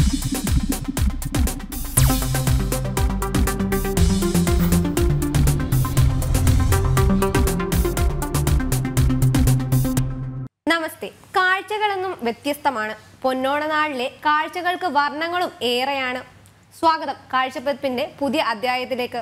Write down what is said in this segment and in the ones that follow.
നമസ്തേ കാഴ്ചകളെന്നും വ്യത്യസ്തമാണ് പൊന്നോണനാളിലെ കാഴ്ചകൾക്ക് വർണ്ണങ്ങളും ഏറെയാണ് സ്വാഗതം കാഴ്ചപ്പതിപ്പിന്റെ പുതിയ അധ്യായത്തിലേക്ക്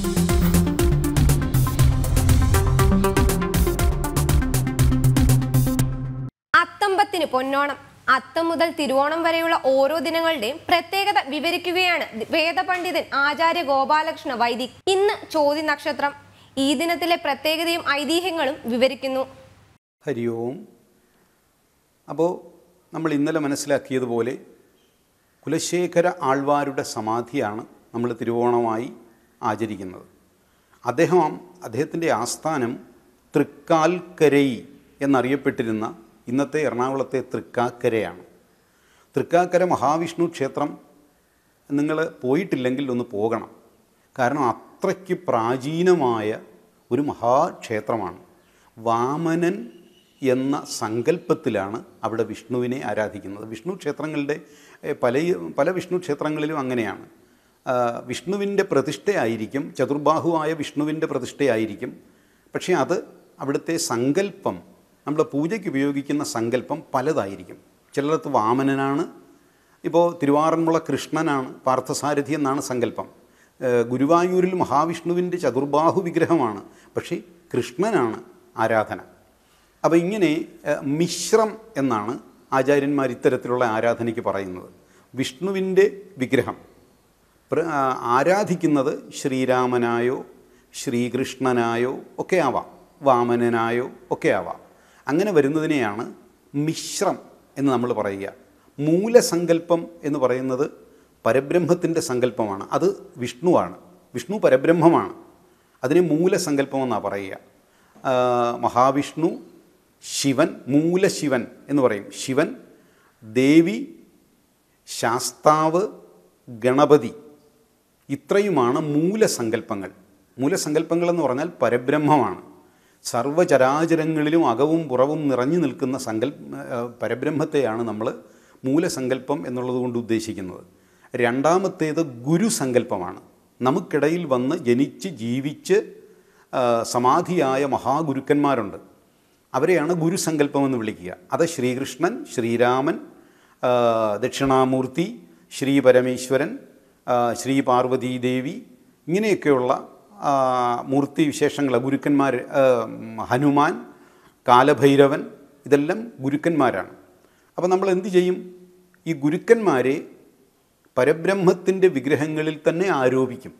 അത്തമ്പത്തിന് പൊന്നോണം അത്തം മുതൽ തിരുവോണം വരെയുള്ള ഓരോ ദിനങ്ങളുടെയും പ്രത്യേകത വിവരിക്കുകയാണ് വേദപണ്ഡിതൻ ആചാര്യ ഗോപാലകൃഷ്ണ വൈദിക് ഇന്ന് ചോതി നക്ഷത്രം ഈ ദിനത്തിലെ പ്രത്യേകതയും ഐതിഹ്യങ്ങളും വിവരിക്കുന്നു ഹരി ഓം അപ്പോൾ നമ്മൾ ഇന്നലെ മനസ്സിലാക്കിയതുപോലെ കുലശേഖര ആൾവാരുടെ സമാധിയാണ് നമ്മൾ തിരുവോണമായി ആചരിക്കുന്നത് അദ്ദേഹം അദ്ദേഹത്തിൻ്റെ ആസ്ഥാനം തൃക്കാൽക്കരൈ എന്നറിയപ്പെട്ടിരുന്ന ഇന്നത്തെ എറണാകുളത്തെ തൃക്കാക്കരയാണ് തൃക്കാക്കര മഹാവിഷ്ണു ക്ഷേത്രം നിങ്ങൾ പോയിട്ടില്ലെങ്കിൽ ഒന്ന് പോകണം കാരണം അത്രയ്ക്ക് പ്രാചീനമായ ഒരു മഹാക്ഷേത്രമാണ് വാമനൻ എന്ന സങ്കല്പത്തിലാണ് അവിടെ വിഷ്ണുവിനെ ആരാധിക്കുന്നത് വിഷ്ണു ക്ഷേത്രങ്ങളുടെ എഹ്, പല പല വിഷ്ണു ക്ഷേത്രങ്ങളിലും അങ്ങനെയാണ് ആ, വിഷ്ണുവിൻ്റെ പ്രതിഷ്ഠയായിരിക്കും ചതുർബാഹുവായ വിഷ്ണുവിൻ്റെ പ്രതിഷ്ഠയായിരിക്കും പക്ഷേ അത് അവിടുത്തെ സങ്കല്പം നമ്മുടെ പൂജയ്ക്ക് ഉപയോഗിക്കുന്ന സങ്കല്പം പലതായിരിക്കും ചിലടത്ത് വാമനനാണ് ഇപ്പോൾ തിരുവാറന്മുള കൃഷ്ണനാണ് പാർത്ഥസാരഥി എന്നാണ് സങ്കല്പം ഏഹ് ഗുരുവായൂരിൽ മഹാവിഷ്ണുവിൻ്റെ ചതുർബാഹു വിഗ്രഹമാണ് പക്ഷേ കൃഷ്ണനാണ് ആരാധന അപ്പോൾ ഇങ്ങനെ ഏഹ് മിശ്രം എന്നാണ് ആചാര്യന്മാർ ഇത്തരത്തിലുള്ള ആരാധനയ്ക്ക് പറയുന്നത് വിഷ്ണുവിൻ്റെ വിഗ്രഹം പ്ര- ആ, ആരാധിക്കുന്നത് ശ്രീരാമനായോ ശ്രീകൃഷ്ണനായോ ഒക്കെ ആവാം വാമനനായോ ഒക്കെ ആവാം അങ്ങനെ വരുന്നതിനെയാണ് മിശ്രം എന്ന് നമ്മൾ പറയുക മൂലസങ്കല്പം എന്ന് പറയുന്നത് പരബ്രഹ്മത്തിൻ്റെ സങ്കല്പമാണ് അത് വിഷ്ണുവാണ് വിഷ്ണു പരബ്രഹ്മമാണ് അതിനെ മൂലസങ്കല്പമെന്നാണ് പറയുക ആ, മഹാവിഷ്ണു ശിവൻ മൂലശിവൻ എന്ന് പറയും ശിവൻ ദേവി ശാസ്താവ് ഗണപതി ഇത്രയുമാണ് മൂലസങ്കല്പങ്ങൾ മൂലസങ്കല്പങ്ങൾ എന്ന് പറഞ്ഞാൽ പരബ്രഹ്മമാണ് സർവചരാചരങ്ങളിലും അകവും പുറവും നിറഞ്ഞു നിൽക്കുന്ന സങ്കല്പ ഏഹ് പരബ്രഹ്മത്തെയാണ് നമ്മൾ മൂലസങ്കല്പം എന്നുള്ളത് കൊണ്ട് ഉദ്ദേശിക്കുന്നത് രണ്ടാമത്തേത് ഗുരുസങ്കല്പമാണ് നമുക്കിടയിൽ വന്ന് ജനിച്ച് ജീവിച്ച് ആ, സമാധിയായ മഹാഗുരുക്കന്മാരുണ്ട് അവരെയാണ് ഗുരുസങ്കല്പം എന്ന് വിളിക്കുക അത് ശ്രീകൃഷ്ണൻ ശ്രീരാമൻ ആ, ദക്ഷിണാമൂർത്തി ശ്രീ പരമേശ്വരൻ ആ, ശ്രീ പാർവതീദേവി ഇങ്ങനെയൊക്കെയുള്ള ആ, മൂർത്തി വിശേഷങ്ങൾ ഗുരുക്കന്മാർ ആ, ഹനുമാൻ കാലഭൈരവൻ ഇതെല്ലാം ഗുരുക്കന്മാരാണ് അപ്പോൾ നമ്മൾ എന്ത് ചെയ്യും ഈ ഗുരുക്കന്മാരെ പരബ്രഹ്മത്തിൻ്റെ വിഗ്രഹങ്ങളിൽ തന്നെ ആരോപിക്കും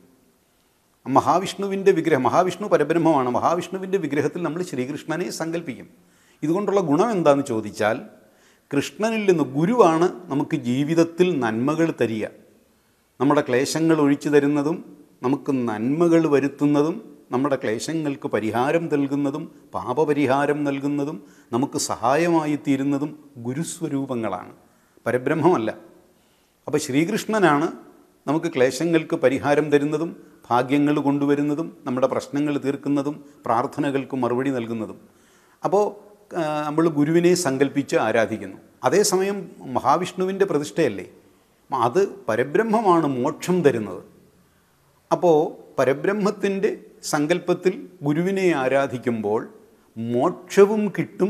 മഹാവിഷ്ണുവിൻ്റെ വിഗ്രഹം മഹാവിഷ്ണു പരബ്രഹ്മമാണ് മഹാവിഷ്ണുവിൻ്റെ വിഗ്രഹത്തിൽ നമ്മൾ ശ്രീകൃഷ്ണനെ സങ്കല്പിക്കും ഇതുകൊണ്ടുള്ള ഗുണം എന്താണെന്ന് ചോദിച്ചാൽ കൃഷ്ണനിൽ നിന്ന് ഗുരുവാണ് നമുക്ക് ജീവിതത്തിൽ നന്മകൾ തരിക നമ്മുടെ ക്ലേശങ്ങൾ ഒഴിച്ചു തരുന്നതും നമുക്ക് നന്മകൾ വരുത്തുന്നതും നമ്മുടെ ക്ലേശങ്ങൾക്ക് പരിഹാരം നൽകുന്നതും പാപപരിഹാരം നൽകുന്നതും നമുക്ക് സഹായമായി തീരുന്നതും ഗുരുസ്വരൂപങ്ങളാണ് പരബ്രഹ്മമല്ല അപ്പോൾ ശ്രീകൃഷ്ണനാണ് നമുക്ക് ക്ലേശങ്ങൾക്ക് പരിഹാരം തരുന്നതും ഭാഗ്യങ്ങൾ കൊണ്ടുവരുന്നതും നമ്മുടെ പ്രശ്നങ്ങൾ തീർക്കുന്നതും പ്രാർത്ഥനകൾക്ക് മറുപടി നൽകുന്നതും അപ്പോൾ നമ്മൾ ഗുരുവിനെ സങ്കല്പിച്ച് ആരാധിക്കുന്നു അതേസമയം മഹാവിഷ്ണുവിൻ്റെ പ്രതിഷ്ഠയല്ലേ അത് പരബ്രഹ്മമാണ് മോക്ഷം തരുന്നത് അപ്പോൾ പരബ്രഹ്മത്തിൻ്റെ സങ്കല്പത്തിൽ ഗുരുവിനെ ആരാധിക്കുമ്പോൾ മോക്ഷവും കിട്ടും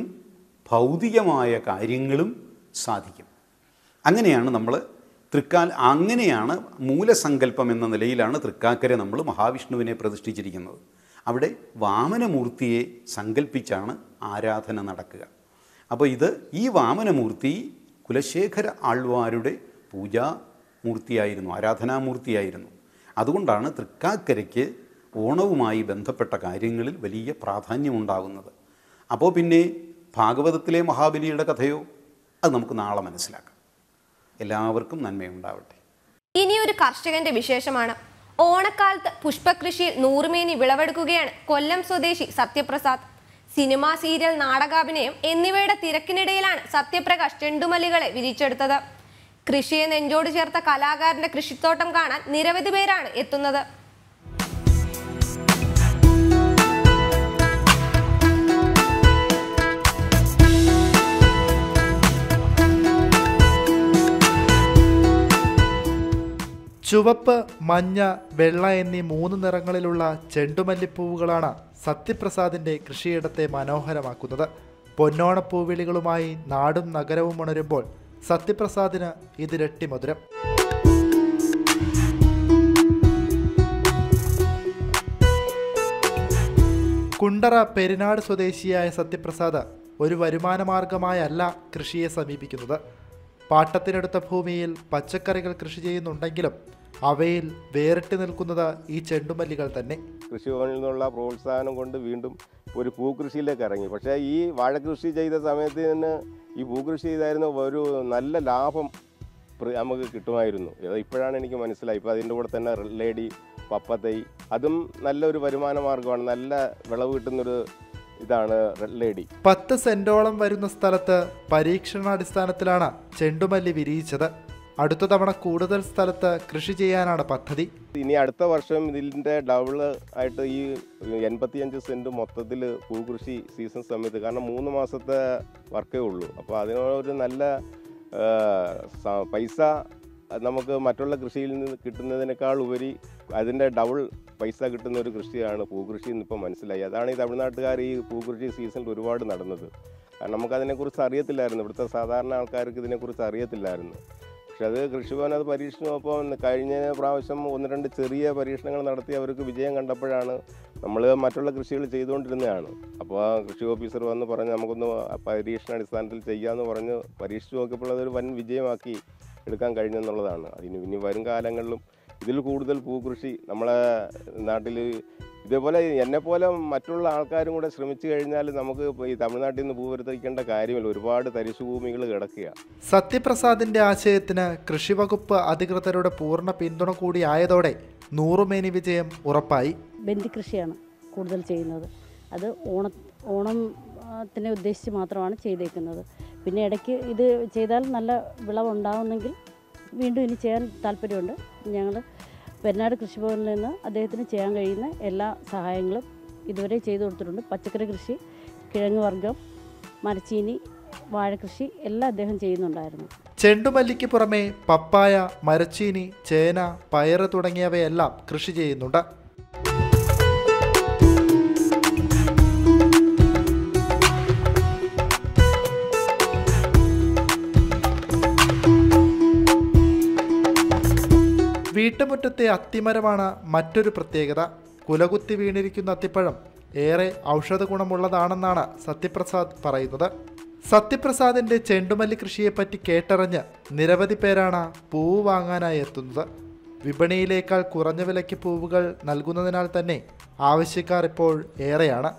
ഭൗതികമായ കാര്യങ്ങളും സാധിക്കും അങ്ങനെയാണ് നമ്മൾ തൃക്കാൽ അങ്ങനെയാണ് മൂലസങ്കല്പം എന്ന നിലയിലാണ് തൃക്കാക്കരെ നമ്മൾ മഹാവിഷ്ണുവിനെ പ്രതിഷ്ഠിച്ചിരിക്കുന്നത് അവിടെ വാമനമൂർത്തിയെ സങ്കല്പിച്ചാണ് ആരാധന നടക്കുക അപ്പോൾ ഇത് ഈ വാമനമൂർത്തി കുലശേഖര ആൾവാരുടെ പൂജാമൂർത്തിയായിരുന്നു ആരാധനാമൂർത്തിയായിരുന്നു അതുകൊണ്ടാണ് തൃക്കാക്കരയ്ക്ക് ഓണവുമായി ബന്ധപ്പെട്ട കാര്യങ്ങളിൽ വലിയ പ്രാധാന്യമുണ്ടാകുന്നത് അപ്പോൾ പിന്നെ ഭാഗവതത്തിലെ മഹാബലിയുടെ കഥയോ അത് നമുക്ക് നാളെ മനസ്സിലാക്കാം എല്ലാവർക്കും നന്മയുണ്ടാവട്ടെ ഇനിയൊരു കർഷകന്റെ വിശേഷമാണ് ഓണക്കാലത്ത് പുഷ്പകൃഷിയിൽ നൂറുമേനി വിളവെടുക്കുകയാണ് കൊല്ലം സ്വദേശി സത്യപ്രസാദ് സിനിമ സീരിയൽ നാടകാഭിനയം എന്നിവയുടെ തിരക്കിനിടയിലാണ് സത്യപ്രകാശ് ചെണ്ടുമല്ലികളെ വിരിച്ചെടുത്തത് കൃഷിയെ നെഞ്ചോട് ചേർത്ത കലാകാരന്റെ കൃഷിത്തോട്ടം കാണാൻ നിരവധി പേരാണ് എത്തുന്നത് ചുവപ്പ് മഞ്ഞ വെള്ള എന്നീ മൂന്ന് നിറങ്ങളിലുള്ള ചെണ്ടുമല്ലിപ്പൂവുകളാണ് സത്യപ്രസാദിന്റെ കൃഷിയിടത്തെ മനോഹരമാക്കുന്നത് പൊന്നോണപ്പൂവിളികളുമായി നാടും നഗരവും ഉണരുമ്പോൾ സത്യപ്രസാദിന് ഇതിരട്ടി മധുരം കുണ്ടറ പെരിനാട് സ്വദേശിയായ സത്യപ്രസാദ് ഒരു വരുമാനമാർഗമായല്ല കൃഷിയെ സമീപിക്കുന്നത് പാട്ടത്തിനെടുത്ത ഭൂമിയിൽ പച്ചക്കറികൾ കൃഷി ചെയ്യുന്നുണ്ടെങ്കിലും അവയിൽ വേറിട്ട് നിൽക്കുന്നത് ഈ ചെണ്ടുമല്ലികൾ തന്നെ കൃഷിഭവനിൽ നിന്നുള്ള പ്രോത്സാഹനം കൊണ്ട് വീണ്ടും ഒരു പൂക്കൃഷിയിലേക്ക് ഇറങ്ങി പക്ഷേ ഈ വാഴകൃഷി ചെയ്ത സമയത്ത് തന്നെ ഈ പൂക്കൃഷി ചെയ്തായിരുന്നു ഒരു നല്ല ലാഭം പ്ര- നമുക്ക് കിട്ടുമായിരുന്നു ഇത് ഇപ്പോഴാണ് എനിക്ക് മനസ്സിലായി ഇപ്പോൾ അതിൻ്റെ കൂടെ തന്നെ റെഡ് ലേഡി പപ്പത്തൈ അതും നല്ലൊരു വരുമാന മാർഗ്ഗമാണ് നല്ല വിളവ് കിട്ടുന്നൊരു ഇതാണ് റെഡ് ലേഡി പത്ത് സെന്റോളം വരുന്ന സ്ഥലത്ത് പരീക്ഷണാടിസ്ഥാനത്തിലാണ് ചെണ്ടുമല്ലി വിരിയിച്ചത് അടുത്ത തവണ കൂടുതൽ സ്ഥലത്ത് കൃഷി ചെയ്യാനാണ് പദ്ധതി ഇനി അടുത്ത വർഷം ഇതിൻ്റെ ഡബിൾ ആയിട്ട് ഈ എൺപത്തിയഞ്ച് സെൻറ്റ് മൊത്തത്തിൽ പൂക്കൃഷി സീസൺ സമയത്ത് കാരണം മൂന്ന് മാസത്തെ വർക്കേ ഉള്ളൂ അപ്പോൾ അതിനൊരു നല്ല ആ, സ- പൈസ നമുക്ക് മറ്റുള്ള കൃഷിയിൽ നിന്ന് കിട്ടുന്നതിനേക്കാൾ ഉപരി അതിൻ്റെ ഡബിൾ പൈസ കിട്ടുന്ന ഒരു കൃഷിയാണ് പൂക്കൃഷി എന്നിപ്പോൾ മനസ്സിലായി അതാണ് ഈ തമിഴ്നാട്ടുകാർ ഈ പൂക്കൃഷി സീസണിൽ ഒരുപാട് നടന്നത് കാരണം നമുക്കതിനെക്കുറിച്ച് അറിയത്തില്ലായിരുന്നു ഇവിടുത്തെ സാധാരണ ആൾക്കാർക്ക് ഇതിനെക്കുറിച്ച് അറിയത്തില്ലായിരുന്നു പക്ഷെ അത് കൃഷിഭവൻ അത് പരീക്ഷണമപ്പോൾ കഴിഞ്ഞ പ്രാവശ്യം ഒന്ന് രണ്ട് ചെറിയ പരീക്ഷണങ്ങൾ നടത്തി അവർക്ക് വിജയം കണ്ടപ്പോഴാണ് നമ്മൾ മറ്റുള്ള കൃഷികൾ ചെയ്തുകൊണ്ടിരുന്നതാണ് അപ്പോൾ ആ കൃഷി ഓഫീസർ വന്ന് പറഞ്ഞ് നമുക്കൊന്ന് പരീക്ഷണാടിസ്ഥാനത്തിൽ ചെയ്യാമെന്ന് പറഞ്ഞ് പരീക്ഷിച്ച് നോക്കിയപ്പോൾ അതൊരു വൻ വിജയമാക്കി എടുക്കാൻ കഴിഞ്ഞെന്നുള്ളതാണ് അതിന് ഇനി വരും കാലങ്ങളിലും ഇതിൽ കൂടുതൽ പൂക്കൃഷി നമ്മളെ നാട്ടിൽ ഇതേപോലെ എന്നെപ്പോലെ മറ്റുള്ള ആൾക്കാരും കൂടെ ശ്രമിച്ചു കഴിഞ്ഞാൽ നമുക്ക് ഇപ്പൊ ഈ തമിഴ്നാട്ടിൽ നിന്ന് പൂ വരുത്തിക്കേണ്ട കാര്യമില്ല ഒരുപാട് തരിശുഭൂമികൾ കിടക്കുകയാണ് സത്യപ്രസാദിന്റെ ആശയത്തിന് കൃഷിവകുപ്പ് അധികൃതരുടെ പൂർണ്ണ പിന്തുണ കൂടിയായതോടെ നൂറുമേനി വിജയം ഉറപ്പായി ബന്ദി കൃഷിയാണ് കൂടുതൽ ചെയ്യുന്നത് അത് ഓണ ഓണത്തിനെ ഉദ്ദേശിച്ച് മാത്രമാണ് ചെയ്തേക്കുന്നത് പിന്നെ ഇടയ്ക്ക് ഇത് ചെയ്താൽ നല്ല വിളവുണ്ടാവുന്നെങ്കിൽ വീണ്ടും ഇനി ചെയ്യാൻ താല്പര്യമുണ്ട് ഞങ്ങൾ പെരുന്നാട് കൃഷിഭവനിൽ നിന്ന് അദ്ദേഹത്തിന് ചെയ്യാൻ കഴിയുന്ന എല്ലാ സഹായങ്ങളും ഇതുവരെ ചെയ്തു കൊടുത്തിട്ടുണ്ട് പച്ചക്കറി കൃഷി കിഴങ്ങ് വർഗ്ഗം മരച്ചീനി വാഴകൃഷി എല്ലാം അദ്ദേഹം ചെയ്യുന്നുണ്ടായിരുന്നു ചെണ്ടുമല്ലിക്ക് പുറമെ പപ്പായ മരച്ചീനി ചേന പയറ് തുടങ്ങിയവയെല്ലാം കൃഷി ചെയ്യുന്നുണ്ട് വീട്ടുമുറ്റത്തെ അത്തിമരമാണ് മറ്റൊരു പ്രത്യേകത കുലകുത്തി വീണിരിക്കുന്ന അത്തിപ്പഴം ഏറെ ഔഷധ ഗുണമുള്ളതാണെന്നാണ് സത്യപ്രസാദ് പറയുന്നത് സത്യപ്രസാദിന്റെ ചെണ്ടുമല്ലി കൃഷിയെപ്പറ്റി കേട്ടറിഞ്ഞ് നിരവധി പേരാണ് പൂവ് വാങ്ങാനായി എത്തുന്നത് വിപണിയിലേക്കാൾ കുറഞ്ഞ വിലയ്ക്ക് പൂവുകൾ നൽകുന്നതിനാൽ തന്നെ ആവശ്യക്കാർ ഇപ്പോൾ ഏറെയാണ്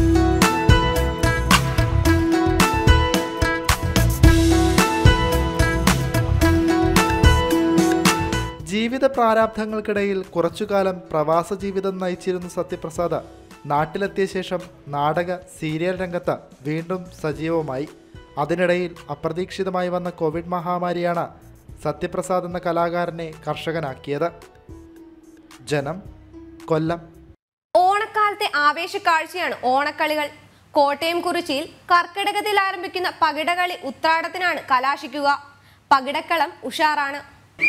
ജീവിത പ്രാരാബ്ധങ്ങൾക്കിടയിൽ കുറച്ചുകാലം പ്രവാസ ജീവിതം നയിച്ചിരുന്ന സത്യപ്രസാദ് നാട്ടിലെത്തിയ ശേഷം നാടക സീരിയൽ രംഗത്ത് വീണ്ടും സജീവമായി അതിനിടയിൽ അപ്രതീക്ഷിതമായി വന്ന കോവിഡ് മഹാമാരിയാണ് സത്യപ്രസാദ് എന്ന കലാകാരനെ കർഷകനാക്കിയത് ജനം കൊല്ലം ഓണക്കാലത്തെ ആവേശക്കാഴ്ചയാണ് ഓണക്കളികൾ കോട്ടയം കുറിച്ചിയിൽ കർക്കിടകത്തിൽ ആരംഭിക്കുന്ന പകിടകളി ഉത്രാടത്തിനാണ് കലാശിക്കുക പകിടക്കളം ഉഷാറാണ്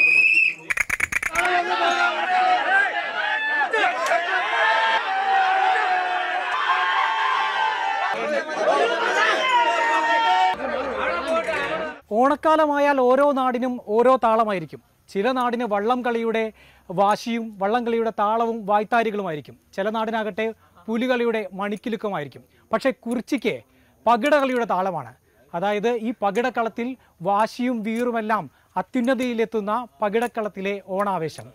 ഓണക്കാലമായാൽ ഓരോ നാടിനും ഓരോ താളമായിരിക്കും ചില നാടിന് വള്ളം കളിയുടെ വാശിയും വള്ളം കളിയുടെ താളവും വായ്ത്താരികളുമായിരിക്കും ചില നാടിനാകട്ടെ പുലികളിയുടെ മണിക്കിലുക്കമായിരിക്കും പക്ഷേ കുറിച്ചിക്ക് പകിടകളിയുടെ താളമാണ് അതായത് ഈ പകിടക്കളത്തിൽ വാശിയും വീറുമെല്ലാം അത്യുന്നതിയിലെത്തുന്ന പകിടക്കളത്തിലെ ഓണാവേശം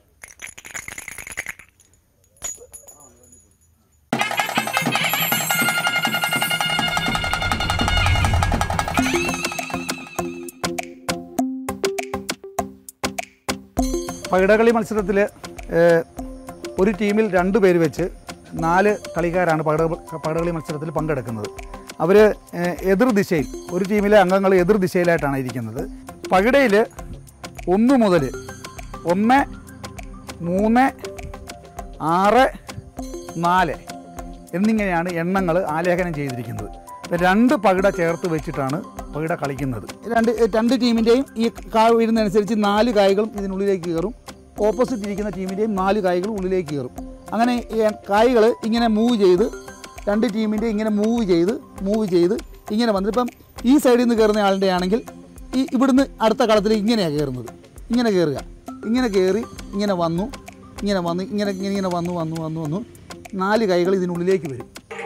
പകിടകളി മത്സരത്തിൽ ഒരു ടീമിൽ രണ്ട് പേര് വെച്ച് നാല് കളിക്കാരാണ് പകിട പകിടകളി മത്സരത്തിൽ പങ്കെടുക്കുന്നത് അവർ എതിർ ദിശയിൽ ഒരു ടീമിലെ അംഗങ്ങൾ എതിർ ദിശയിലായിട്ടാണ് ഇരിക്കുന്നത് പകിടയിൽ ഒന്ന് മുതൽ ഒന്ന് മൂന്ന് ആറ് നാല് എന്നിങ്ങനെയാണ് എണ്ണങ്ങൾ ആലേഖനം ചെയ്തിരിക്കുന്നത് ഇപ്പം രണ്ട് പകിട ചേർത്ത് വെച്ചിട്ടാണ് പകിട കളിക്കുന്നത് രണ്ട് രണ്ട് ടീമിൻ്റെയും ഈ കാ വീഴുന്നതനുസരിച്ച് നാല് കായ്കളും ഇതിനുള്ളിലേക്ക് കയറും ഓപ്പോസിറ്റ് ഇരിക്കുന്ന ടീമിൻ്റെയും നാല് കായ്കൾ ഉള്ളിലേക്ക് കയറും അങ്ങനെ ഈ കായ്കൾ ഇങ്ങനെ മൂവ് ചെയ്ത് രണ്ട് ടീമിൻ്റെ ഇങ്ങനെ മൂവ് ചെയ്ത് മൂവ് ചെയ്ത് ഇങ്ങനെ വന്നിട്ട് ഇപ്പം ഈ സൈഡിൽ നിന്ന് കയറുന്ന ആളുടെ ആണെങ്കിൽ ഈ ഇവിടുന്ന് അടുത്ത കളത്തിൽ ഇങ്ങനെയാണ് കയറുന്നത് ഇങ്ങനെ കയറുക ഇങ്ങനെ കയറി ഇങ്ങനെ വന്നു ഇങ്ങനെ വന്നു ഇങ്ങനെ ഇങ്ങനെ ഇങ്ങനെ വന്നു വന്നു വന്നു വന്നു നാല് കൈകൾ ഇതിനുള്ളിലേക്ക് വരും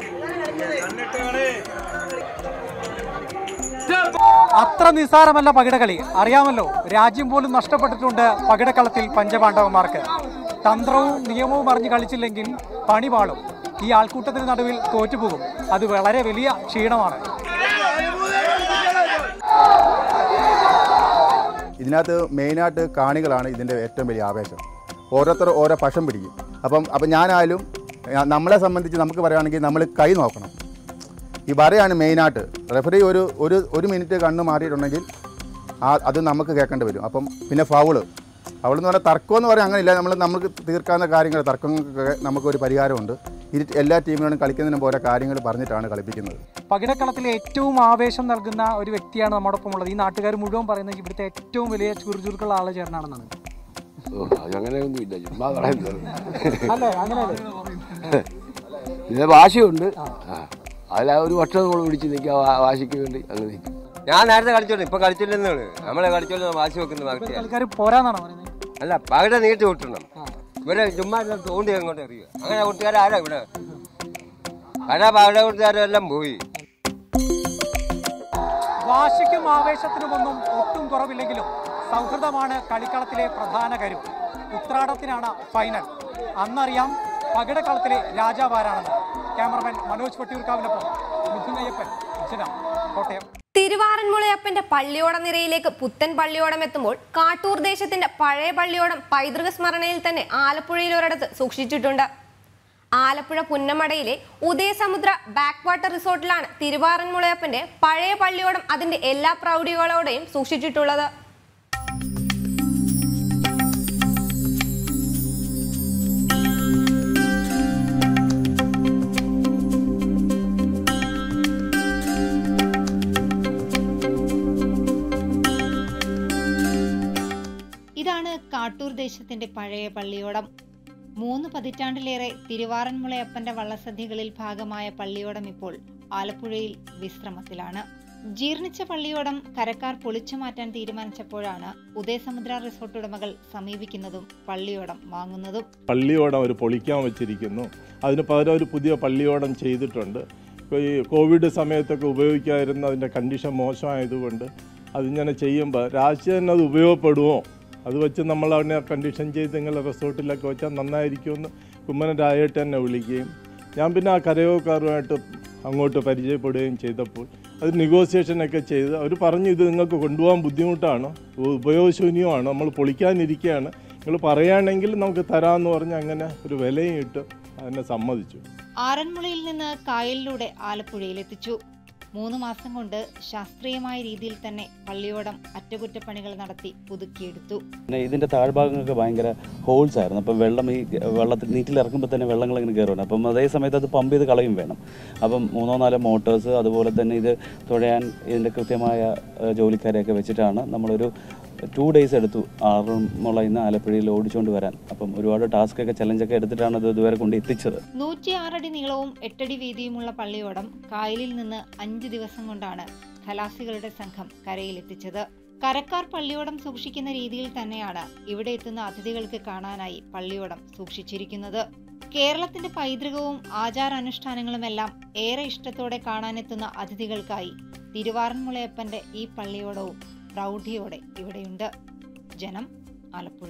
അത്ര നിസ്സാരമല്ല പകിടകളി അറിയാമല്ലോ രാജ്യം പോലും നഷ്ടപ്പെട്ടിട്ടുണ്ട് പകിടക്കളത്തിൽ പഞ്ചപാണ്ഡവന്മാർക്ക് തന്ത്രവും നിയമവും അറിഞ്ഞ് കളിച്ചില്ലെങ്കിൽ പണി പാളും ഈ ആൾക്കൂട്ടത്തിന് നടുവിൽ തോറ്റുപോകും അത് വളരെ വലിയ ക്ഷീണമാണ് ഇതിനകത്ത് മെയിനായിട്ട് കാണികളാണ് ഇതിൻ്റെ ഏറ്റവും വലിയ ആവേശം ഓരോരുത്തർ ഓരോ പക്ഷം പിടിക്കും അപ്പം അപ്പം ഞാനായാലും ഞാ- നമ്മളെ സംബന്ധിച്ച് നമുക്ക് പറയുകയാണെങ്കിൽ നമ്മൾ കൈ നോക്കണം ഈ വരയാണ് മെയിനായിട്ട് റെഫറി ഒരു ഒരു ഒരു മിനിറ്റ് കണ്ണ് മാറിയിട്ടുണ്ടെങ്കിൽ ആ അത് നമുക്ക് കേൾക്കേണ്ടി വരും അപ്പം പിന്നെ ഫൗള് ഫൗൾ എന്ന് പറഞ്ഞാൽ തർക്കം എന്ന് പറയാൻ അങ്ങനെയില്ല നമ്മൾ നമുക്ക് തീർക്കാവുന്ന കാര്യങ്ങൾ തർക്കങ്ങൾക്കൊക്കെ നമുക്കൊരു പരിഹാരമുണ്ട് ഇരു എല്ലാ ടീമിനോടും കളിക്കുന്നതിനും പോലെ കാര്യങ്ങൾ പറഞ്ഞിട്ടാണ് കളിപ്പിക്കുന്നത് പകിടക്കളത്തിലെ ഏറ്റവും ആവേശം നൽകുന്ന ഒരു വ്യക്തിയാണ് നമ്മോടൊപ്പം ഉള്ളത് ഈ നാട്ടുകാർ മുഴുവൻ പറയുന്നത് ഇവിടുത്തെ ഏറ്റവും വലിയ ചുറുചുറുക്കുള്ള ആള് ചേർന്നാണെന്നാണ് അങ്ങനെയൊന്നുമില്ല ചുമ്മാ പറയുന്നത് അല്ലേ അങ്ങനെയല്ലേ ഇതിന് വാശിയുണ്ട് ആ അതിൽ ആ ഒരു വർഷം നമ്മൾ പിടിച്ച് നിൽക്കുക വാശിക്ക് വേണ്ടി അങ്ങനെ നിൽക്കും ഞാൻ നേരത്തെ കളിച്ചോണ്ട് ഇപ്പൊ കളിച്ചില്ലെന്നേ ഉള്ളൂ നമ്മളെ കളിച്ചോണ്ട് വാശി വെക്കുന്ന വ്യക്തിയാണ് കളിക്കാർ പോരാന്നാണോ പറയുന്നത് അല്ല പകട നീട്ടി വിട്ടണം ഇവിടെ ചുമ്മാ എല്ലാം തോണ്ടി അങ്ങോട്ട് എറിയുക അങ്ങനെ കൂട്ടുകാർ ആരാ ഇവിടെ പല പകട കൂട്ടുകാരെല്ലാം പോയി വാശിക്കും ആവേശത്തിനുമൊന്നും ഒട്ടും കുറവില്ലെങ്കിലും സൗഹൃദമാണ് കളിക്കളത്തിലെ പ്രധാന കരു ഉത്രാടത്തിനാണ് ഫൈനൽ അന്നറിയാം പകിടക്കളത്തിലെ രാജാവാരാണെന്ന് ക്യാമറമാൻ മനോജ് വട്ടിയൂർക്കാവിനൊപ്പം മിഥുൻ അയ്യപ്പൻ ജനം കോട്ടയം തിരുവാറന്മുളയപ്പന്റെ പള്ളിയോട നിരയിലേക്ക് പുത്തൻ പള്ളിയോടം എത്തുമ്പോൾ കാട്ടൂർ ദേശത്തിന്റെ പഴയ പള്ളിയോടം പൈതൃക സ്മരണയിൽ തന്നെ ആലപ്പുഴയിൽ ഒരിടത്ത് സൂക്ഷിച്ചിട്ടുണ്ട് ആലപ്പുഴ പുന്നമടയിലെ ഉദയസമുദ്ര ബാക്ക് വാട്ടർ റിസോർട്ടിലാണ് തിരുവാറന്മുളയപ്പന്റെ പഴയ പള്ളിയോടം അതിന്റെ എല്ലാ പ്രൗഢികളോടെയും സൂക്ഷിച്ചിട്ടുള്ളത് ഇതാണ് കാട്ടൂർ ദേശത്തിന്റെ പഴയ പള്ളിയോടം മൂന്ന് പതിറ്റാണ്ടിലേറെ തിരുവാറന്മുളയപ്പന്റെ വള്ളസദ്യകളിൽ ഭാഗമായ പള്ളിയോടം ഇപ്പോൾ ആലപ്പുഴയിൽ വിശ്രമത്തിലാണ് ജീർണിച്ച പള്ളിയോടം കരക്കാർ പൊളിച്ചു മാറ്റാൻ തീരുമാനിച്ചപ്പോഴാണ് ഉദയസമുദ്ര റിസോർട്ട് ഉടമകൾ സമീപിക്കുന്നതും പള്ളിയോടം വാങ്ങുന്നതും പള്ളിയോടം ഒരു പൊളിക്കാൻ വെച്ചിരിക്കുന്നു അതിന് പകരം ഒരു പുതിയ പള്ളിയോടം ചെയ്തിട്ടുണ്ട് ഇപ്പോൾ ഈ കോവിഡ് സമയത്തൊക്കെ ഉപയോഗിക്കാതിരുന്ന അതിൻ്റെ കണ്ടീഷൻ മോശമായതുകൊണ്ട് അതിങ്ങനെ ചെയ്യുമ്പോൾ രാജ്യം അത് ഉപയോഗപ്പെടുമോ അത് വെച്ച് നമ്മൾ അവനെ കണ്ടീഷൻ ചെയ്ത് നിങ്ങളെ റിസോർട്ടിലൊക്കെ വെച്ചാൽ നന്നായിരിക്കുമെന്ന് കുമ്മനം രാജേട്ട് തന്നെ വിളിക്കുകയും ഞാൻ പിന്നെ ആ കരയോക്കാരുമായിട്ട് അങ്ങോട്ട് പരിചയപ്പെടുകയും ചെയ്തപ്പോൾ അത് നെഗോസിയേഷനൊക്കെ ചെയ്ത് അവർ പറഞ്ഞു ഇത് നിങ്ങൾക്ക് കൊണ്ടുപോകാൻ ബുദ്ധിമുട്ടാണ് ഉപയോഗശൂന്യമാണ് നമ്മൾ പൊളിക്കാനിരിക്കുകയാണ് നിങ്ങൾ പറയുകയാണെങ്കിൽ നമുക്ക് തരാമെന്ന് പറഞ്ഞ് അങ്ങനെ ഒരു വിലയും ഇട്ട് അതിനെ സമ്മതിച്ചു ആറന്മുളയിൽ നിന്ന് കായലിലൂടെ ആലപ്പുഴയിൽ എത്തിച്ചു മൂന്ന് മാസം കൊണ്ട് ശാസ്ത്രീയമായ രീതിയിൽ തന്നെ പള്ളിയോടം അറ്റകുറ്റപ്പണികൾ നടത്തി പുതുക്കിയെടുത്തു പിന്നെ ഇതിൻ്റെ താഴ്ഭാഗങ്ങളൊക്കെ ഭയങ്കര ഹോൾസ് ആയിരുന്നു അപ്പം വെള്ളം ഈ വെള്ളത്തിൽ നീറ്റിൽ ഇറക്കുമ്പോൾ തന്നെ വെള്ളങ്ങൾ ഇങ്ങനെ കയറുന്നു അപ്പം അതേ സമയത്ത് അത് പമ്പ് ചെയ്ത് കളയും വേണം അപ്പം മൂന്നോ നാലോ മോട്ടേഴ്സ് അതുപോലെ തന്നെ ഇത് തുഴയാൻ ഇതിൻ്റെ കൃത്യമായ ഏഹ്, ജോലിക്കാരെയൊക്കെ വെച്ചിട്ടാണ് നമ്മളൊരു ടു ഡേയ്സ് എടുത്തു ആറന്മുളയിൽ നിന്ന് ആലപ്പുഴയിൽ ഓടിച്ചുകൊണ്ട് വരാൻ അപ്പം ഒരുപാട് ടാസ്ക് ഒക്കെ ചലഞ്ചൊക്കെ എടുത്തിട്ടാണ് അത് ഇതുവരെ കൊണ്ട് എത്തിച്ചത് നൂറ്റിയാറടി നീളവും എട്ടടി വീതിയുമുള്ള പള്ളിയോടം കായലിൽ നിന്ന് അഞ്ച് ദിവസം കൊണ്ടാണ് ഖലാസികളുടെ സംഘം കരയിലെത്തിച്ചത് കരക്കാർ പള്ളിയോടം സൂക്ഷിക്കുന്ന രീതിയിൽ തന്നെയാണ് ഇവിടെ എത്തുന്ന അതിഥികൾക്ക് കാണാനായി പള്ളിയോടം സൂക്ഷിച്ചിരിക്കുന്നത് കേരളത്തിന്റെ പൈതൃകവും ആചാരാനുഷ്ഠാനങ്ങളുമെല്ലാം ഏറെ ഇഷ്ടത്തോടെ കാണാനെത്തുന്ന അതിഥികൾക്കായി തിരുവാറന്മുളയപ്പന്റെ ഈ പള്ളിയോടവും പ്രൗഢിയോടെ ഇവിടെയുണ്ട് ജനം ആലപ്പുഴ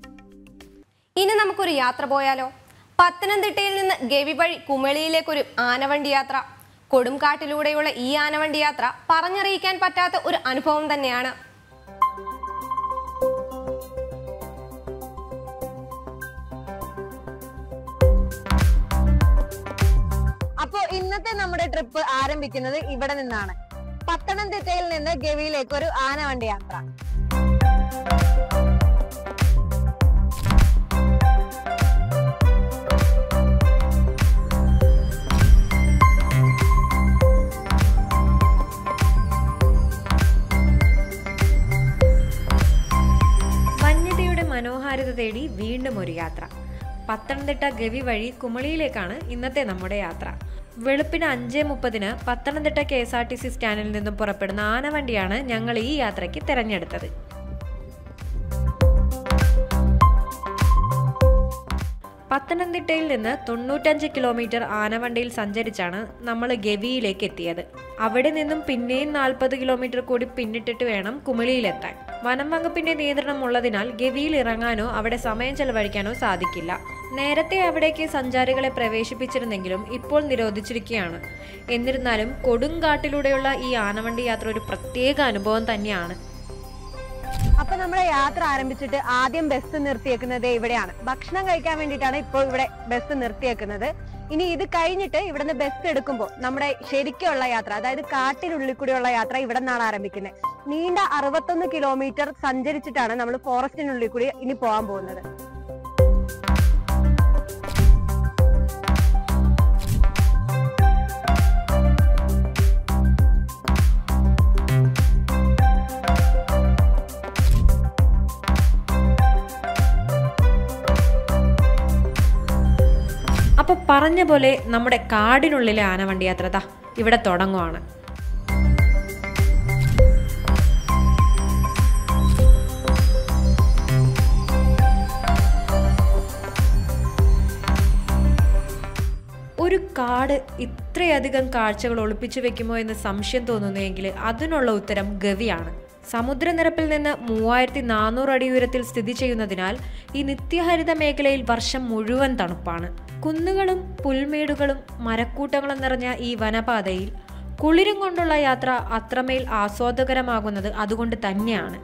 ഇനി നമുക്കൊരു യാത്ര പോയാലോ പത്തനംതിട്ടയിൽ നിന്ന് ഗവി വഴി കുമളിയിലേക്കൊരു ആനവണ്ടി യാത്ര കൊടുംകാട്ടിലൂടെയുള്ള ഈ ആനവണ്ടി യാത്ര പറഞ്ഞറിയിക്കാൻ പറ്റാത്ത ഒരു അനുഭവം തന്നെയാണ് അപ്പോ ഇന്നത്തെ നമ്മുടെ ട്രിപ്പ് ആരംഭിക്കുന്നത് ഇവിടെ നിന്നാണ് പത്തനംതിട്ടയിൽ നിന്ന് ഗവിയിലേക്ക് ഒരു ആനവണ്ടി യാത്ര വന്യതയുടെ മനോഹാരിത തേടി വീണ്ടും ഒരു യാത്ര പത്തനംതിട്ട ഗവി വഴി കുമളിയിലേക്കാണ് ഇന്നത്തെ നമ്മുടെ യാത്ര വെളുപ്പിന് അഞ്ച് മുപ്പതിന് Pathanamthitta K S R T C സ്റ്റാൻഡിൽ നിന്നും പുറപ്പെടുന്ന ആനവണ്ടിയാണ് ഞങ്ങൾ ഈ യാത്രയ്ക്ക് തിരഞ്ഞെടുത്തത് പത്തനംതിട്ടയിൽ നിന്ന് തൊണ്ണൂറ്റഞ്ച് കിലോമീറ്റർ ആനവണ്ടിയിൽ സഞ്ചരിച്ചാണ് നമ്മൾ ഗവിയിലേക്ക് എത്തിയത് അവിടെ നിന്നും പിന്നെയും നാൽപ്പത് കിലോമീറ്റർ കൂടി പിന്നിട്ടിട്ട് വേണം കുമിളിയിലെത്താൻ വനം വകുപ്പിന്റെ നിയന്ത്രണം ഉള്ളതിനാൽ ഗവിയിൽ ഇറങ്ങാനോ അവിടെ സമയം ചെലവഴിക്കാനോ സാധിക്കില്ല നേരത്തെ അവിടേക്ക് സഞ്ചാരികളെ പ്രവേശിപ്പിച്ചിരുന്നെങ്കിലും ഇപ്പോൾ നിരോധിച്ചിരിക്കുകയാണ് എന്നിരുന്നാലും കൊടുങ്കാട്ടിലൂടെയുള്ള ഈ ആനവണ്ടി യാത്ര ഒരു പ്രത്യേക അനുഭവം തന്നെയാണ് അപ്പൊ നമ്മുടെ യാത്ര ആരംഭിച്ചിട്ട് ആദ്യം ബസ് നിർത്തിയേക്കുന്നത് ഇവിടെയാണ് ഭക്ഷണം കഴിക്കാൻ വേണ്ടിയിട്ടാണ് ഇപ്പോൾ ഇവിടെ ബസ് നിർത്തിയേക്കുന്നത് ഇനി ഇത് കഴിഞ്ഞിട്ട് ഇവിടുന്ന് ബസ് എടുക്കുമ്പോൾ നമ്മുടെ ശരിക്കുള്ള യാത്ര അതായത് കാട്ടിനുള്ളിൽ കൂടിയുള്ള യാത്ര ഇവിടെ നിന്നാണ് ആരംഭിക്കുന്നത് നീണ്ട അറുപത്തൊന്ന് കിലോമീറ്റർ സഞ്ചരിച്ചിട്ടാണ് നമ്മൾ ഫോറസ്റ്റിനുള്ളിൽ കൂടി ഇനി പോകാൻ പോകുന്നത് അപ്പൊ പറഞ്ഞ പോലെ നമ്മുടെ കാടിനുള്ളിലെ ആനവണ്ടി യാത്ര ദാ ഇവിടെ തുടങ്ങുവാണ് ഒരു കാട് ഇത്രയധികം കാഴ്ചകൾ ഒളിപ്പിച്ചു വെക്കുമോ എന്ന് സംശയം തോന്നുന്നുവെങ്കിൽ അതിനുള്ള ഉത്തരം ഗവിയാണ് സമുദ്രനിരപ്പിൽ നിന്ന് മൂവായിരത്തി നാനൂറ് അടി ഉയരത്തിൽ സ്ഥിതി ചെയ്യുന്നതിനാൽ ഈ നിത്യഹരിത മേഖലയിൽ വർഷം മുഴുവൻ തണുപ്പാണ് കുന്നുകളും പുൽമേടുകളും മരക്കൂട്ടങ്ങളും നിറഞ്ഞ ഈ വനപാതയിൽ കുളിരും കൊണ്ടുള്ള യാത്ര അത്രമേൽ ആസ്വാദകരമാകുന്നത് അതുകൊണ്ട് തന്നെയാണ്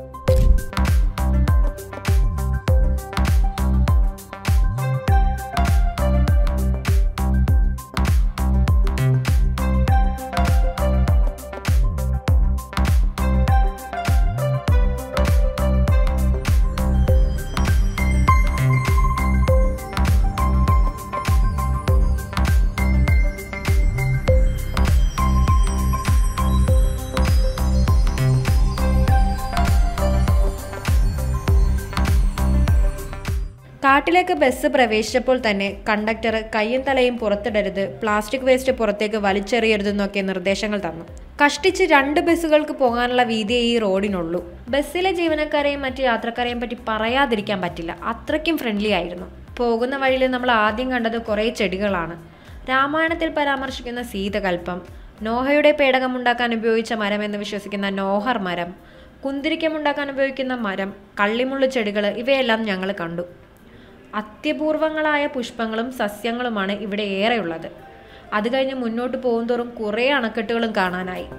കാട്ടിലേക്ക് ബസ് പ്രവേശിച്ചപ്പോൾ തന്നെ കണ്ടക്ടർ കയ്യും തലയും പുറത്തിടരുത് പ്ലാസ്റ്റിക് വേസ്റ്റ് പുറത്തേക്ക് വലിച്ചെറിയരുതെന്നൊക്കെ നിർദ്ദേശങ്ങൾ തന്നു കഷ്ടിച്ച് രണ്ട് ബസ്സുകൾക്ക് പോകാനുള്ള വീതിയേ ഈ റോഡിനുള്ളൂ ബസ്സിലെ ജീവനക്കാരെയും മറ്റ് യാത്രക്കാരെയും പറ്റി പറയാതിരിക്കാൻ പറ്റില്ല അത്രയ്ക്കും ഫ്രണ്ട്ലി ആയിരുന്നു പോകുന്ന വഴിയിൽ നമ്മൾ ആദ്യം കണ്ടത് കുറേ ചെടികളാണ് രാമായണത്തിൽ പരാമർശിക്കുന്ന സീതകൽപ്പം നോഹയുടെ പേടകമുണ്ടാക്കാൻ ഉപയോഗിച്ച മരം എന്ന് വിശ്വസിക്കുന്ന നോഹർ മരം കുന്തിരിക്കമുണ്ടാക്കാൻ ഉപയോഗിക്കുന്ന മരം കള്ളിമുള്ളു ചെടികൾ ഇവയെല്ലാം ഞങ്ങൾ കണ്ടു അത്യപൂർവങ്ങളായ പുഷ്പങ്ങളും സസ്യങ്ങളുമാണ് ഇവിടെ ഏറെയുള്ളത് അത് കഴിഞ്ഞ് മുന്നോട്ട് പോകുന്തോറും കുറേ അണക്കെട്ടുകളും കാണാനായി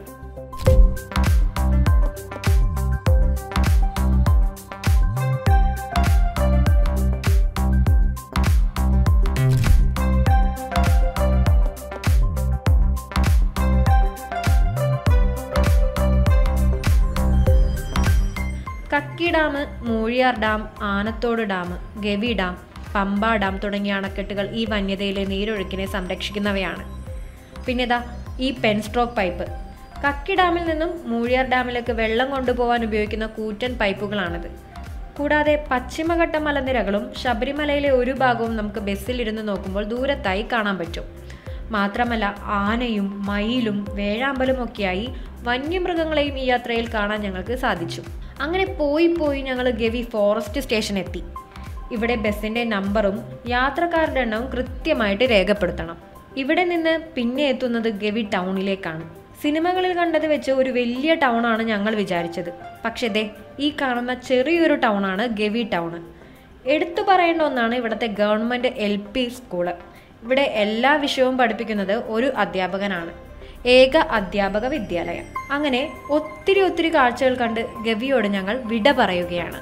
Kakki dam Moozhiyar dam Anathodu dam Gavi dam Pamba dam തുടങ്ങിയ അണക്കെട്ടുകൾ ഈ വന്യതയിലെ നീരൊഴുക്കിനെ സംരക്ഷിക്കുന്നവയാണ് പിന്നെ ഇതാ ഈ പെൻസ്ട്രോക്ക് പൈപ്പ് കക്കി ഡാമിൽ നിന്നും മൂഴിയാർ ഡാമിലേക്ക് വെള്ളം കൊണ്ടുപോകാൻ ഉപയോഗിക്കുന്ന കൂറ്റൻ പൈപ്പുകളാണിത് കൂടാതെ പശ്ചിമഘട്ട മലനിരകളും ശബരിമലയിലെ ഒരു ഭാഗവും നമുക്ക് ബസ്സിലിരുന്ന് നോക്കുമ്പോൾ ദൂരത്തായി കാണാൻ പറ്റും മാത്രമല്ല ആനയും മയിലും വേഴാമ്പലും ഒക്കെയായി വന്യമൃഗങ്ങളെയും ഈ യാത്രയിൽ കാണാൻ ഞങ്ങൾക്ക് സാധിച്ചു അങ്ങനെ പോയി പോയി ഞങ്ങൾ ഗവി ഫോറസ്റ്റ് സ്റ്റേഷൻ എത്തി ഇവിടെ ബസ്സിന്റെ നമ്പറും യാത്രക്കാരുടെ എണ്ണവും കൃത്യമായിട്ട് രേഖപ്പെടുത്തണം ഇവിടെ നിന്ന് പിന്നെ എത്തുന്നത് ഗവി ടൗണിലേക്കാണ് സിനിമകളിൽ കണ്ടത് വെച്ച് ഒരു വലിയ ടൗണാണ് ഞങ്ങൾ വിചാരിച്ചത് പക്ഷേ ദേ ഈ കാണുന്ന ചെറിയൊരു ടൗണാണ് ഗവി ടൗൺ എടുത്തു പറയേണ്ട ഒന്നാണ് ഇവിടുത്തെ ഗവൺമെൻറ് എൽ പി സ്കൂള് ഇവിടെ എല്ലാ വിഷയവും പഠിപ്പിക്കുന്നത് ഒരു അധ്യാപകനാണ് ഏക അധ്യാപക വിദ്യാലയം അങ്ങനെ ഒത്തിരി ഒത്തിരി കാഴ്ചകൾ കണ്ട് ഗവിയോട് ഞങ്ങൾ വിട പറയുകയാണ്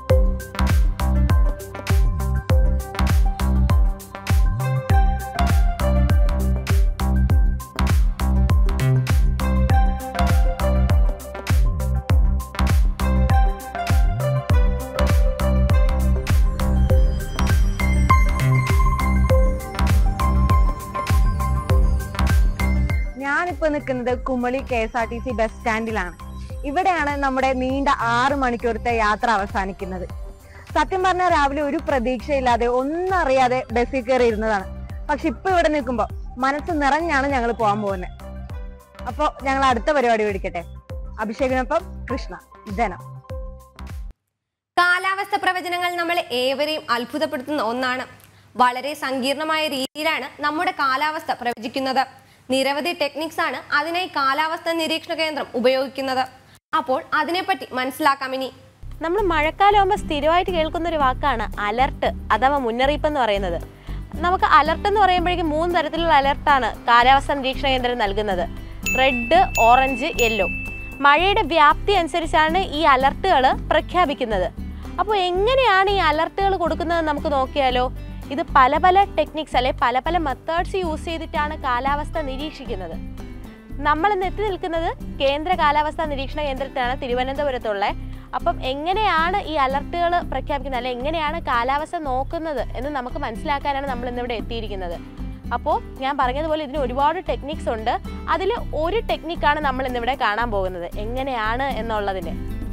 ഞാനിപ്പോ നിൽക്കുന്നത് Kumily K S R T C bus സ്റ്റാൻഡിലാണ് ഇവിടെയാണ് നമ്മുടെ നീണ്ട ആറ് മണിക്കൂറത്തെ യാത്ര അവസാനിക്കുന്നത് സത്യം പറഞ്ഞാൽ രാവിലെ ഒരു പ്രതീക്ഷയില്ലാതെ ഒന്നും അറിയാതെ ബസ്സിൽ കയറി ഇരുന്നതാണ് പക്ഷെ ഇപ്പൊ ഇവിടെ നിൽക്കുമ്പോ മനസ്സ് നിറഞ്ഞാണ് ഞങ്ങൾ പോകാൻ പോകുന്നത് അപ്പൊ ഞങ്ങൾ അടുത്ത പരിപാടി പിടിക്കട്ടെ അഭിഷേകിനൊപ്പം കൃഷ്ണ ജനം കാലാവസ്ഥ പ്രവചനങ്ങൾ നമ്മൾ ഏവരെയും അത്ഭുതപ്പെടുത്തുന്ന ഒന്നാണ് വളരെ സങ്കീർണമായ രീതിയിലാണ് നമ്മുടെ കാലാവസ്ഥ പ്രവചിക്കുന്നത് നിരവധി ടെക്നിക്സ് ആണ് അതിനായി കാലാവസ്ഥ നിരീക്ഷണ കേന്ദ്രം ഉപയോഗിക്കുന്നത് അപ്പോൾ അതിനെപ്പറ്റി മനസ്സിലാക്കാം ഇനി നമ്മൾ മഴക്കാലമാകുമ്പോൾ സ്ഥിരമായിട്ട് കേൾക്കുന്ന ഒരു വാക്കാണ് അലർട്ട് അഥവാ മുന്നറിയിപ്പ് എന്ന് പറയുന്നത് നമുക്ക് അലർട്ട് എന്ന് പറയുമ്പോഴേക്കും മൂന്ന് തരത്തിലുള്ള അലർട്ടാണ് കാലാവസ്ഥാ നിരീക്ഷണ കേന്ദ്രം നൽകുന്നത് റെഡ് ഓറഞ്ച് യെല്ലോ മഴയുടെ വ്യാപ്തി അനുസരിച്ചാണ് ഈ അലർട്ടുകൾ പ്രഖ്യാപിക്കുന്നത് അപ്പോൾ എങ്ങനെയാണ് ഈ അലർട്ടുകൾ കൊടുക്കുന്നത് നമുക്ക് നോക്കിയാലോ ഇത് പല പല ടെക്നിക്സ് അല്ലെ പല പല മെത്തേഡ്സ് യൂസ് ചെയ്തിട്ടാണ് കാലാവസ്ഥ നിരീക്ഷിക്കുന്നത് നമ്മൾ ഇന്ന് എത്തി നിൽക്കുന്നത് കേന്ദ്ര കാലാവസ്ഥാ നിരീക്ഷണ കേന്ദ്രത്തിലാണ് തിരുവനന്തപുരത്തുള്ള അപ്പം എങ്ങനെയാണ് ഈ അലർട്ടുകൾ പ്രഖ്യാപിക്കുന്നത് അല്ലെ എങ്ങനെയാണ് കാലാവസ്ഥ നോക്കുന്നത് എന്ന് നമുക്ക് മനസ്സിലാക്കാനാണ് നമ്മൾ ഇന്നിവിടെ എത്തിയിരിക്കുന്നത് അപ്പോൾ ഞാൻ പറഞ്ഞതുപോലെ ഇതിന് ഒരുപാട് ടെക്നിക്സ് ഉണ്ട് അതിൽ ഒരു ടെക്നിക്കാണ് നമ്മൾ ഇന്നിവിടെ കാണാൻ പോകുന്നത് എങ്ങനെയാണ് എന്നുള്ളതിന്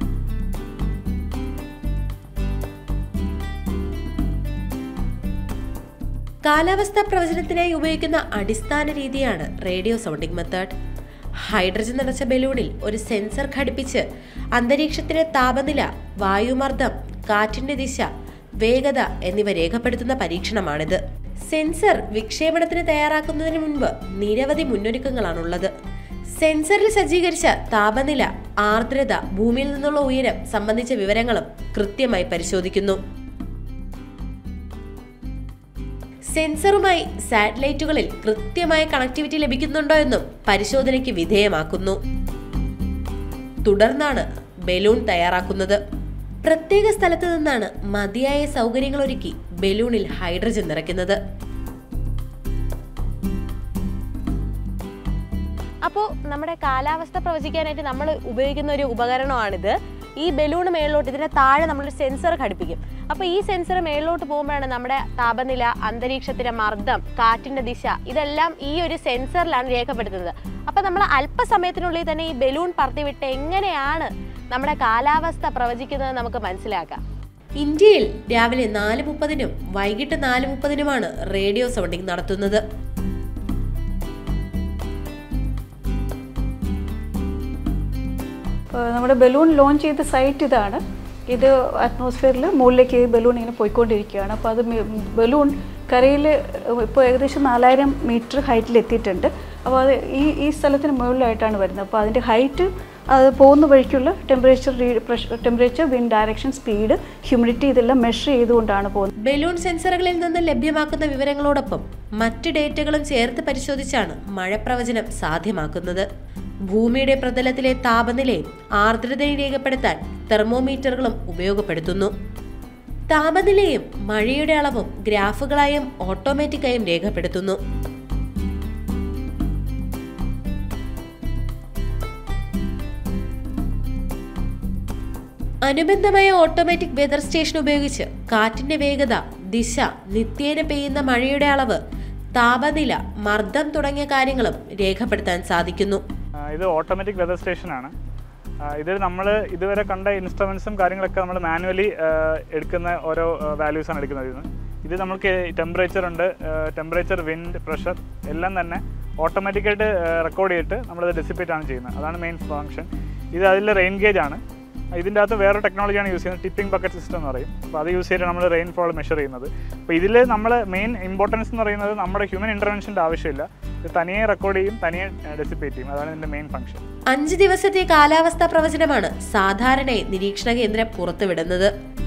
കാലാവസ്ഥാ പ്രവചനത്തിനായി ഉപയോഗിക്കുന്ന അടിസ്ഥാന രീതിയാണ് റേഡിയോ സൗണ്ടിംഗ് മെത്തേഡ് ഹൈഡ്രജൻ നിറച്ച ബലൂണിൽ ഒരു സെൻസർ ഘടിപ്പിച്ച് അന്തരീക്ഷത്തിലെ താപനില വായുമർദ്ദം കാറ്റിന്റെ ദിശ വേഗത എന്നിവ രേഖപ്പെടുത്തുന്ന പരീക്ഷണമാണിത് സെൻസർ വിക്ഷേപണത്തിന് തയ്യാറാക്കുന്നതിന് മുൻപ് നിരവധി മുന്നൊരുക്കങ്ങളാണുള്ളത് സെൻസറിൽ സജ്ജീകരിച്ച താപനില ആർദ്രത ഭൂമിയിൽ നിന്നുള്ള ഉയരം സംബന്ധിച്ച വിവരങ്ങളും കൃത്യമായി പരിശോധിക്കുന്നു സെൻസറുമായി സാറ്റലൈറ്റുകളിൽ കൃത്യമായ കണക്ടിവിറ്റി ലഭിക്കുന്നുണ്ടോ എന്നും പരിശോധനയ്ക്ക് വിധേയമാക്കുന്നു തുടർന്നാണ് ബലൂൺ തയ്യാറാക്കുന്നത് പ്രത്യേക സ്ഥലത്ത് നിന്നാണ് മതിയായ സൗകര്യങ്ങൾ ഒരുക്കി ബലൂണിൽ ഹൈഡ്രജൻ നിറയ്ക്കുന്നത് അപ്പോൾ നമ്മുടെ കാലാവസ്ഥ പ്രവചിക്കാനായിട്ട് നമ്മൾ ഉപയോഗിക്കുന്ന ഒരു ഉപകരണമാണിത് ഈ ബലൂൺ മേളിലോട്ട് ഇതിന്റെ താഴെ നമ്മളൊരു സെൻസർ ഘടിപ്പിക്കും അപ്പോൾ ഈ സെൻസർ മേളിലോട്ട് പോകുമ്പോഴാണ് നമ്മുടെ താപനില അന്തരീക്ഷത്തിന്റെ മർദ്ദം കാറ്റിന്റെ ദിശ ഇതെല്ലാം ഈ ഒരു സെൻസറിലാണ് രേഖപ്പെടുത്തുന്നത് അപ്പോൾ നമ്മൾ അല്പസമയത്തിനുള്ളിൽ തന്നെ ഈ ബലൂൺ പറത്തിവിട്ട് എങ്ങനെയാണ് നമ്മുടെ കാലാവസ്ഥ പ്രവചിക്കുന്നത് നമുക്ക് മനസ്സിലാക്കാം ഇന്ത്യയിൽ രാവിലെ നാല് മുപ്പതിനും വൈകിട്ട് നാല് മുപ്പതിനുമാണ് റേഡിയോ സൗണ്ടിംഗ് നടത്തുന്നത് ഇപ്പോൾ നമ്മുടെ ബലൂൺ ലോഞ്ച് ചെയ്ത സൈറ്റ് ഇതാണ് ഇത് അറ്റ്മോസ്ഫിയറിൽ മുകളിലേക്ക് ഈ ബലൂൺ ഇങ്ങനെ പോയിക്കൊണ്ടിരിക്കുകയാണ് അപ്പോൾ അത് ബലൂൺ കരയിൽ ഇപ്പോൾ ഏകദേശം നാലായിരം മീറ്റർ ഹൈറ്റിൽ എത്തിയിട്ടുണ്ട് അപ്പോൾ അത് ഈ ഈ സ്ഥലത്തിന് മുകളിലായിട്ടാണ് വരുന്നത് അപ്പോൾ അതിൻ്റെ ഹൈറ്റ് അത് പോകുന്ന വഴിക്കുള്ള temperature pressure temperature wind direction speed humidity ഇതെല്ലാം മെഷർ ചെയ്തുകൊണ്ടാണ് പോകുന്നത് ബലൂൺ സെൻസറുകളിൽ നിന്ന് ലഭ്യമാക്കുന്ന വിവരങ്ങളോടൊപ്പം മറ്റ് ഡേറ്റകളും ചേർത്ത് പരിശോധിച്ചാണ് മഴ പ്രവചനം സാധ്യമാക്കുന്നത് ഭൂമിയുടെ പ്രതലത്തിലെ താപനിലയും ആർദ്രതയും രേഖപ്പെടുത്താൻ തെർമോമീറ്ററുകളും ഉപയോഗപ്പെടുത്തുന്നു താപനിലയും മഴയുടെ അളവും ഗ്രാഫുകളായും ഓട്ടോമാറ്റിക്കായും രേഖപ്പെടുത്തുന്നു അനുബന്ധമായ ഓട്ടോമാറ്റിക് വെതർ സ്റ്റേഷൻ ഉപയോഗിച്ച് കാറ്റിന്റെ വേഗത ദിശ നിത്യേന പെയ്യുന്ന മഴയുടെ അളവ് താപനില മർദ്ദം തുടങ്ങിയ കാര്യങ്ങളും രേഖപ്പെടുത്താൻ സാധിക്കുന്നു ആ, ഇത് ഓട്ടോമാറ്റിക് വെതർ സ്റ്റേഷനാണ് ഇത് നമ്മൾ ഇതുവരെ കണ്ട ഇൻസ്ട്രുമെൻസും കാര്യങ്ങളൊക്കെ നമ്മൾ മാനുവലി എടുക്കുന്ന ഓരോ വാല്യൂസ് ആണ് എടുക്കുന്നത് ഇതിന് ഇത് നമുക്ക് ടെമ്പറേച്ചർ ഉണ്ട് ടെമ്പറേച്ചർ വിൻഡ് പ്രഷർ എല്ലാം തന്നെ ഓട്ടോമാറ്റിക്കായിട്ട് റെക്കോർഡ് ചെയ്തിട്ട് നമ്മളത് ഡെസിപ്പേറ്റ് ആണ് ചെയ്യുന്നത് അതാണ് മെയിൻ ഫങ്ഷൻ ഇത് അതിൽ റെയിൻ ഗേജ് ആണ് ഇതിൻ്റെ അകത്ത് വേറെ ടെക്നോളജിയാണ് യൂസ് ചെയ്യുന്നത് ടിപ്പിംഗ് ബക്കറ്റ് സിസ്റ്റം എന്ന് പറയും അപ്പോൾ അത് യൂസ് ചെയ്തിട്ട് നമ്മൾ റെയിൻഫോൾ മെഷർ ചെയ്യുന്നത് അപ്പോൾ ഇതിൽ നമ്മൾ മെയിൻ ഇമ്പോർട്ടൻസ് എന്ന് പറയുന്നത് നമ്മുടെ ഹ്യൂമൻ ഇൻ്റർവെൻഷൻ്റെ ആവശ്യമില്ല ഇത് തനിയെ റെക്കോർഡ് ചെയ്യും തനിയെ ഡെസിപ്പേറ്റ് ചെയ്യും അതാണ് ഇതിൻ്റെ മെയിൻ ഫംഗ്ഷൻ അഞ്ച് ദിവസത്തെ കാലാവസ്ഥാ പ്രവചനമാണ് സാധാരണയായി നിരീക്ഷണ കേന്ദ്രം പുറത്തുവിടുന്നത്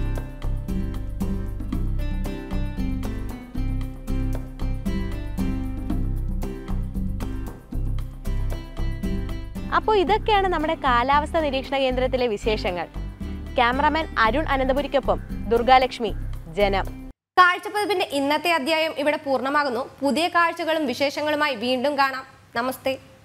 അപ്പോൾ ഇതൊക്കെയാണ് നമ്മുടെ കാലാവസ്ഥ നിരീക്ഷണ കേന്ദ്രത്തിലെ വിശേഷങ്ങൾ ക്യാമറാമാൻ അരുൺ അനന്തപുരിക്കൊപ്പം ദുർഗാലക്ഷ്മി ജനം കാഴ്ചപ്പതിപ്പിന്റെ ഇന്നത്തെ അധ്യായം ഇവിടെ പൂർണ്ണമാകുന്നു പുതിയ കാഴ്ചകളും വിശേഷങ്ങളുമായി വീണ്ടും കാണാം നമസ്തേ